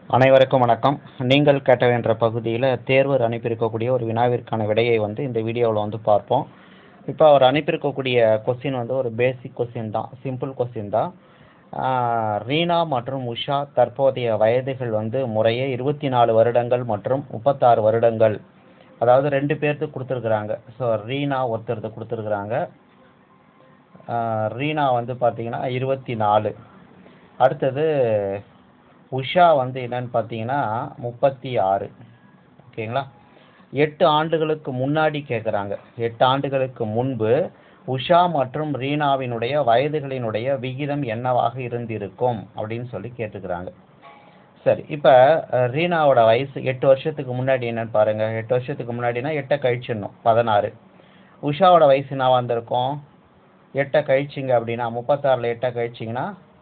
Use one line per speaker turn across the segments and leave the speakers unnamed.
அனைவருக்கும் வணக்கம் நீங்கள் கேட்ட என்ற பகுதியில் தேர்வர் அனுப்பியிருக்கக்கூடிய ஒரு வினாவிற்கான விடையை வந்து இந்த வீடியோவில் வந்து பார்ப்போம் இப்போ அவர் அனுப்பியிருக்கக்கூடிய கொஸ்டின் வந்து ஒரு பேசிக் கொஸ்டின் தான் சிம்பிள் கொஸ்டின் தான் ஆஹ் ரீனா மற்றும் உஷா தற்போதைய வயதுகள் வந்து முறையே இருபத்தி நாலு வருடங்கள் மற்றும் முப்பத்தாறு வருடங்கள் அதாவது ரெண்டு பேர்த்துக்கு கொடுத்துருக்குறாங்க ஸோ ரீனா ஒருத்தருக்கு கொடுத்துருக்குறாங்க ஆஹ் ரீனா வந்து பார்த்தீங்கன்னா இருபத்தி நாலு அடுத்தது உஷா வந்து என்னன்னு பார்த்தீங்கன்னா முப்பத்தி ஆறு ஓகேங்களா எட்டு ஆண்டுகளுக்கு முன்னாடி கேட்குறாங்க எட்டு ஆண்டுகளுக்கு முன்பு உஷா மற்றும் ரீனாவினுடைய வயதுகளினுடைய விகிதம் என்னவாக இருந்திருக்கும் அப்படின்னு சொல்லி கேட்டுக்கிறாங்க சரி இப்போ ரீனாவோட வயசு எட்டு வருஷத்துக்கு முன்னாடி என்னன்னு பாருங்க எட்டு வருஷத்துக்கு முன்னாடினா எட்டை கழிச்சிடணும் பதினாறு உஷாவோட வயசு என்ன வந்திருக்கும் எட்டை கழிச்சிங்க அப்படின்னா முப்பத்தாறில் எட்டை கழிச்சிங்கன்னா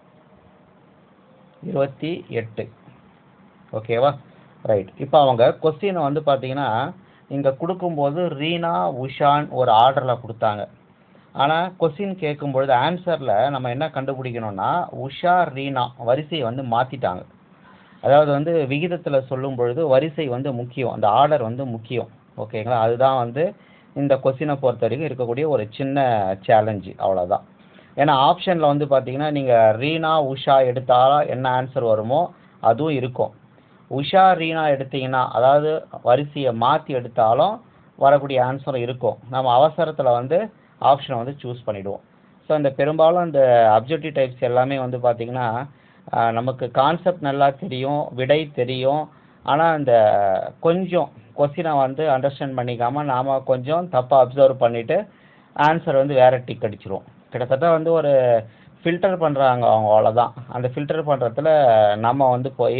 இருபத்தி எட்டு ஓகேவா ரைட் இப்போ அவங்க கொஸ்டினை வந்து பார்த்தீங்கன்னா இங்கே கொடுக்கும்போது ரீனா உஷான் ஒரு ஆர்டரில் கொடுத்தாங்க ஆனால் கொஸ்டின் கேட்கும்பொழுது ஆன்சரில் நம்ம என்ன கண்டுபிடிக்கணும்னா உஷா ரீனா வரிசையை வந்து மாற்றிட்டாங்க அதாவது வந்து விகிதத்தில் சொல்லும் பொழுது வரிசை வந்து முக்கியம் அந்த ஆர்டர் வந்து முக்கியம் ஓகேங்களா அதுதான் வந்து இந்த கொஸ்டினை பொறுத்த வரைக்கும் இருக்கக்கூடிய ஒரு சின்ன சேலஞ்சு அவ்வளோதான் ஏன்னா ஆப்ஷனில் வந்து பார்த்தீங்கன்னா நீங்கள் ரீனா உஷா எடுத்தால் என்ன ஆன்சர் வருமோ அதுவும் இருக்கும் உஷா ரீனா எடுத்தீங்கன்னா அதாவது வரிசையை மாற்றி எடுத்தாலும் வரக்கூடிய ஆன்சரும் இருக்கும் நம்ம அவசரத்தில் வந்து ஆப்ஷனை வந்து சூஸ் பண்ணிவிடுவோம் ஸோ இந்த பெரும்பாலும் இந்த அப்ஜெக்டிவ் டைப்ஸ் எல்லாமே வந்து பார்த்திங்கன்னா ஆஹ், நமக்கு கான்செப்ட் நல்லா தெரியும் விடை தெரியும் ஆனால் இந்த கொஞ்சம் கொஸ்டினை வந்து அண்டர்ஸ்டாண்ட் பண்ணிக்காமல் நாம் கொஞ்சம் தப்பாக அப்சர்வ் பண்ணிவிட்டு ஆன்சர் வந்து வேறு டிக் அடிச்சிருவோம் கிட்டத்தட்ட வந்து ஒரு ஃபில்டர் பண்ணுறாங்க அவங்க அவ்வளோதான் அந்த ஃபில்டர் பண்ணுறதுல நம்ம வந்து போய்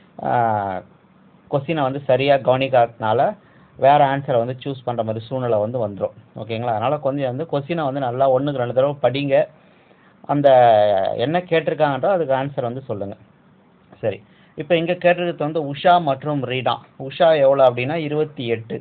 கொஸ்டினை வந்து சரியாக கவனிக்காதனால வேறு ஆன்சரை வந்து சூஸ் பண்ணுற மாதிரி சூழ்நிலை வந்து வந்துடும் ஓகேங்களா அதனால் கொஞ்சம் வந்து கொஸ்டினை வந்து நல்லா ஒன்றுக்கு ரெண்டு தடவை படிங்க அந்த என்ன கேட்டிருக்காங்கன்றோ அதுக்கு ஆன்சர் வந்து சொல்லுங்கள் சரி இப்போ இங்கே கேட்டிருக்கிறது வந்து உஷா மற்றும் ரீனா உஷா எவ்வளோ அப்படின்னா இருபத்தி எட்டு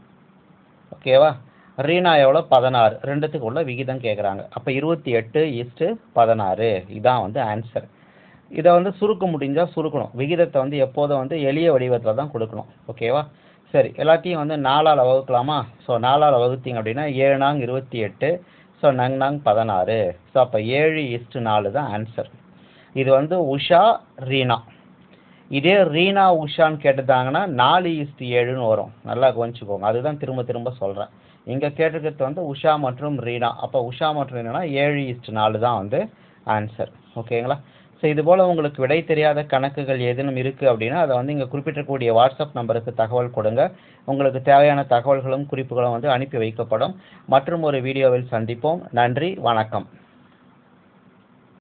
ஓகேவா ரீனா எவ்வளோ பதினாறு ரெண்டுத்துக்கு உள்ள விகிதம் கேட்குறாங்க அப்போ இருபத்தி எட்டு இஸ்ட்டு பதினாறு இதான் வந்து ஆன்சர் இதை வந்து சுருக்க முடிஞ்சால் சுருக்கணும் விகிதத்தை வந்து எப்போதும் வந்து எளிய வடிவத்தில் தான் கொடுக்கணும் ஓகேவா சரி எல்லாத்தையும் வந்து நாலால் வகுக்கலாமா ஸோ நாலால் வகுத்தீங்க அப்படின்னா ஏழு நாங் இருபத்தி எட்டு ஸோ நங் நாங் பதினாறு ஸோ அப்போ ஏழு இஸ்ட்டு நாலு தான் ஆன்சர் இது வந்து உஷா ரீனா இதே ரீனா உஷான்னு கேட்டுட்டாங்கன்னா நாலு இஸ்ட்டு ஏழுன்னு வரும் நல்லா கவனிச்சுக்கோங்க அதுதான் திரும்ப திரும்ப சொல்கிறேன் இங்கே கேட்டிருக்கிறது வந்து உஷா மற்றும் ரீனா அப்போ உஷா மற்றும் ரீனா ஏழு இஸ்ட்டு நாலு தான் வந்து ஆன்சர் ஓகேங்களா ஸோ இது போல் உங்களுக்கு விடை தெரியாத கணக்குகள் ஏதேனும் இருக்குது அப்படின்னா அதை வந்து இங்கே குறிப்பிட்டிருக்கக்கூடிய வாட்ஸ்அப் நம்பருக்கு தகவல் கொடுங்க உங்களுக்கு தேவையான தகவல்களும் குறிப்புகளும் வந்து அனுப்பி வைக்கப்படும் மற்றும் ஒரு வீடியோவில் சந்திப்போம் நன்றி வணக்கம்